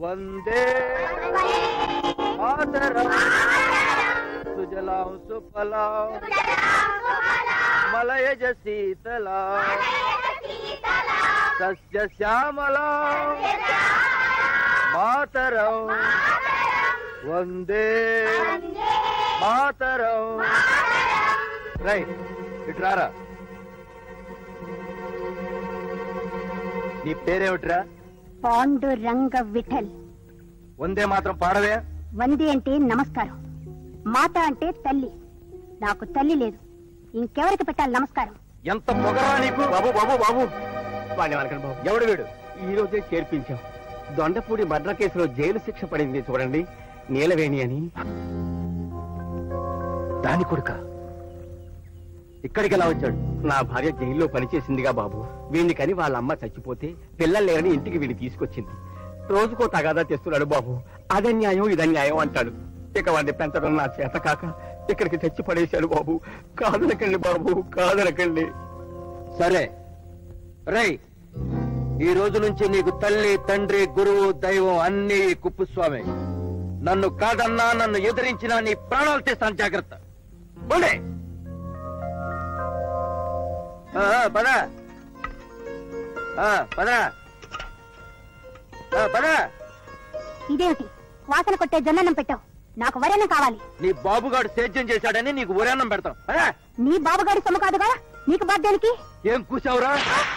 వందే మాతరం సుజలాం సుఫలాం మలయజ శీతలాం సస్య శ్యామలాం మాతరం వందే మాతరం రై ఇట్రారా నీ పేరేమిట్రా పాండురంగ విఠల్ వందే మాత్రం పాడవే వంది అంటే నమస్కారం మాత అంటే తల్లి నాకు తల్లి లేదు ఇంకెవరికి పెట్టాలి నమస్కారం ఎంత పొగరా నీకు బాబు బాబు బాబు వాడిని అనకండి బాబు ఎవడు వీడు ఈ రోజే చేర్పించాం దొండపూడి మర్డర్ కేసులో జైలు శిక్ష పడింది చూడండి నీలవేణి అని దాని కొడుక ఇక్కడికి ఎలా వచ్చాడు నా భార్య జైల్లో పనిచేసిందిగా బాబు వీడిని కని వాళ్ళ అమ్మ చచ్చిపోతే పిల్లలు లేరని ఇంటికి వీడిని తీసుకొచ్చింది రోజుకో తగాదా తెస్తున్నాడు బాబు అదన్యాయం ఇదన్యాయం అంటాడు ఇక వాడిని పెంచడం నా చేత కాక ఇక్కడికి తెచ్చి పడేశాడు బాబు కాదనకండి బాబు కాదనకండి సరే రేయ్ ఈ రోజు నుంచి నీకు తల్లి తండ్రి గురువు దైవం అన్ని ఈ కుప్పుస్వామి నన్ను కాదన్నా నన్ను ఎదిరించినా నీ ప్రాణాలు తీస్తాను జాగ్రత్త పోండి. ఆ, ఆ, పద ఆ, పద ఆ, పద ఇదేమిటి వాసన కొట్టే జొన్నన్నం పెట్టావు నాకు వరేనం కావాలి నీ బాబుగాడు సేద్యం చేశాడని నీకు ఊరేన్నం పెడతాం పద నీ బాబుగాడి సొమ్ము కాదు కదా నీకు బాధ్యానికి ఏం కూసావురా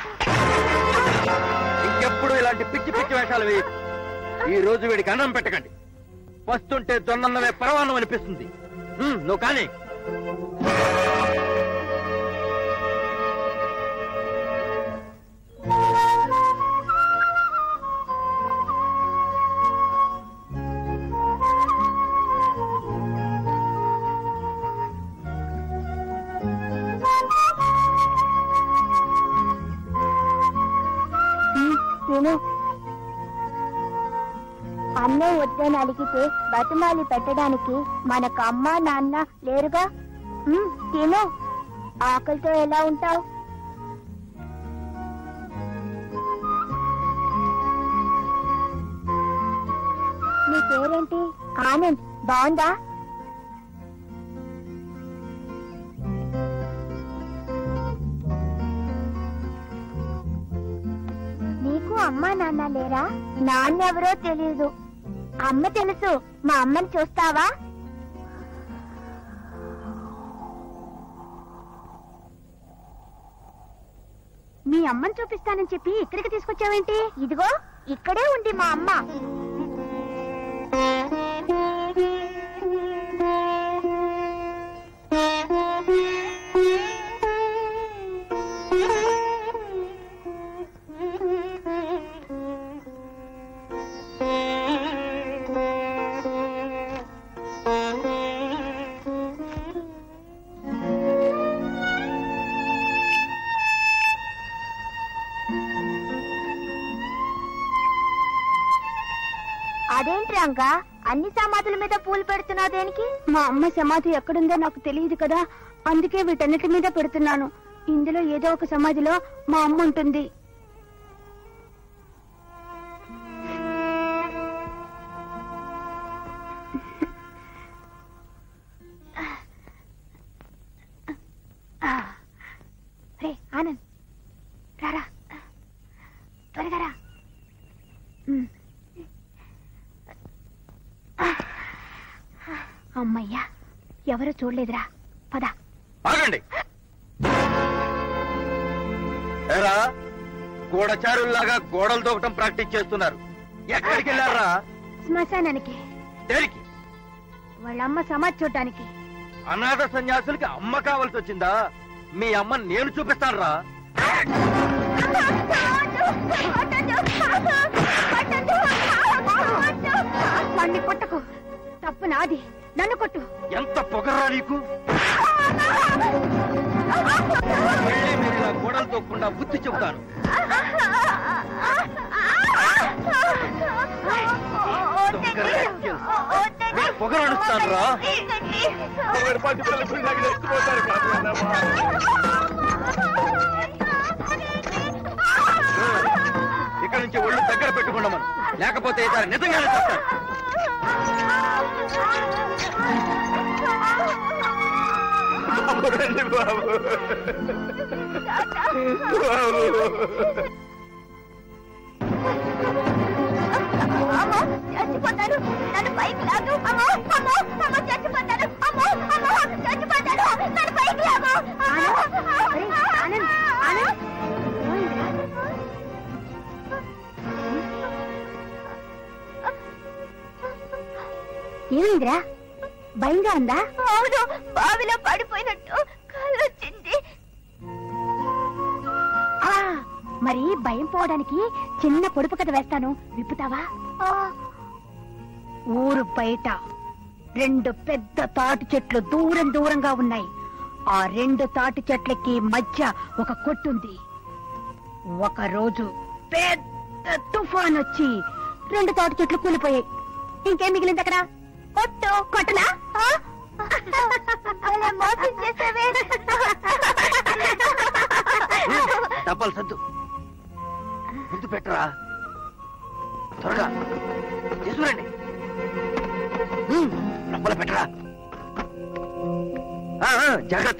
ఇంకెప్పుడు ఇలాంటి పిచ్చి పిచ్చి వేషాలు వేయకు ఈ రోజు వీడికి అన్నం పెట్టకండి వస్తుంటే జొన్నన్నమే పరవాన్నం అనిపిస్తుంది ఉమ్, నువ్వు కానీ తిను అన్నం వద్దని అడిగితే బతుమాలి పెట్టడానికి మనకు అమ్మ నాన్న లేరుగా ఉమ్, తిను ఆకలితో ఎలా ఉంటావు నీ పేరేంటి ఆనంద్ బాగుందా నీకు అమ్మా నాన్న లేరా నాన్న ఎవరో తెలియదు అమ్మ తెలుసు మా అమ్మని చూస్తావా మీ అమ్మని చూపిస్తానని చెప్పి ఇక్కడికి తీసుకొచ్చావేంటి ఇదిగో ఇక్కడే ఉంది మా అమ్మ అదేంటి రంగా అన్ని సమాధుల మీద పూలు పెడుతున్నావు దేనికి మా అమ్మ సమాధి ఎక్కడుందో నాకు తెలియదు కదా అందుకే వీటన్నిటి మీద పెడుతున్నాను ఇందులో ఏదో ఒక సమాధిలో మా అమ్మ ఉంటుంది రే ఆనంద్ రారా త్వరగా రా ఉమ్. అమ్మయ్యా ఎవరు చూడలేదురా పద ఆగండి ఎరా గూఢచారుల్లాగా గోడలు దూకటం ప్రాక్టీస్ చేస్తున్నారు ఎక్కడికి వెళ్ళారా శ్మశానానికి దేనికి వాళ్ళమ్మ సమాధి చూడటానికి అనాథ సన్యాసులకి అమ్మ కావాల్సి వచ్చిందా మీ అమ్మ నేను చూపిస్తాను రా వాణ్ణి కొట్టకు తప్పు నాది నన్ను కొట్టు ఎంత పొగర్రా నీకు మళ్ళీ మీరు ఇలా గోడలు తోకుండా బుద్ధి చెబుతాను దొంగ rascals. మీరు పొగరు అడుస్తాను రా ఇక్కడ నుంచి ఒళ్ళు దగ్గర పెట్టుకున్నామను లేకపోతే ఇతను నిజంగానే చెప్తాను బాబు రండి బాబు బాబు అమ్మో చచ్చిపోతాడు నన్ను పైకి లాగు అమ్మో అమ్మో అమ్మో చచ్చిపోతాడు అమ్మో అమ్మో చచ్చిపోతాడు నన్ను పైకి లాగు ఆనంద్ ఆనంద్ ఏమైందిరా భయంగా ఉందా అవును బావిలో పడిపోయినట్టు కళ్ళు వచ్చింది మరి భయం పోవడానికి చిన్న పొడుపు కథ వేస్తాను విప్పుతావా ఊరు బయట రెండు పెద్ద తాటి చెట్లు దూరం దూరంగా ఉన్నాయి ఆ రెండు తాటి చెట్లకి మధ్య ఒక కొట్టుంది ఒక రోజు పెద్ద తుఫాన్ వచ్చి రెండు తాటి చెట్లు కూలిపోయాయి ఇంకేం మిగిలింది అక్కడ కొట్టు కొట్టనా మోసం చేసావే డబ్బాలు సద్దు ముందు పెట్టరా త్వరగా తీసుకురండి హ్మ్, డబ్బాలు పెట్టరా ఆ, ఆ, జాగ్రత్త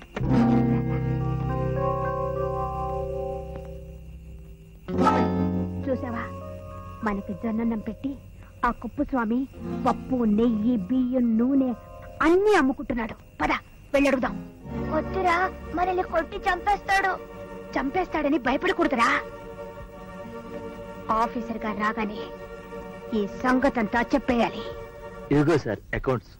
చూసావా మనకి జొన్నన్నం పెట్టి ఆ కుప్పు స్వామి పప్పు నెయ్యి బియ్యం నూనె అన్ని అమ్ముకుంటున్నాడు పద వెళ్ళడుగుదాం వద్దురా మనల్ని కొట్టి చంపేస్తాడు చంపేస్తాడని భయపడకూడదురా ఆఫీసర్ గారు రాగానే ఈ సంగతంతా చెప్పేయాలి ఇదిగో సార్ అకౌంట్స్